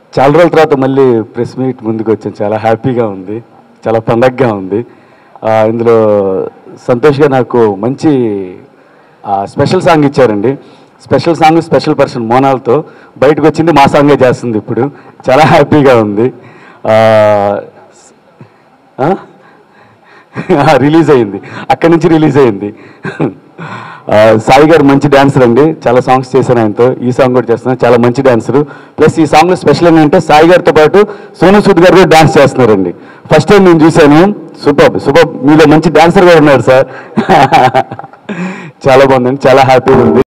చాలా రోజుల తర్వాత మళ్ళీ ప్రెస్ మీట్ ముందుకు వచ్చాను చాలా హ్యాపీగా ఉంది చాలా పండగగా ఉంది ఆ, ఇందులో సంతోష్గా నాకు మంచి ఆ, స్పెషల్ సాంగ్ ఇచ్చారండి స్పెషల్ సాంగ్ స్పెషల్ పర్సన్ మోనాల్తో బయటకు వచ్చింది మా సాంగే చేస్తుంది ఇప్పుడు చాలా హ్యాపీగా ఉంది ఆ, ఆ? రిలీజ్ అయింది అక్కడి నుంచి రిలీజ్ అయింది ఆ, సాయి గారు మంచి డాన్సర్ అండి చాలా సాంగ్స్ చేశాను ఆయనతో ఈ సాంగ్ కూడా చేస్తున్నాను చాలా మంచి డాన్సర్ ప్లస్ ఈ సాంగ్లో స్పెషల్ ఏంటంటే సాయి గారితో పాటు సోను సూద్ గారు కూడా డాన్స్ చేస్తున్నారండి ఫస్ట్ టైం నేను చూశాను సూపర్ సూపర్ మీలో మంచి డాన్సర్ కూడా ఉన్నారు సార్ చాలా బాగుందండి చాలా హ్యాపీగా ఉంది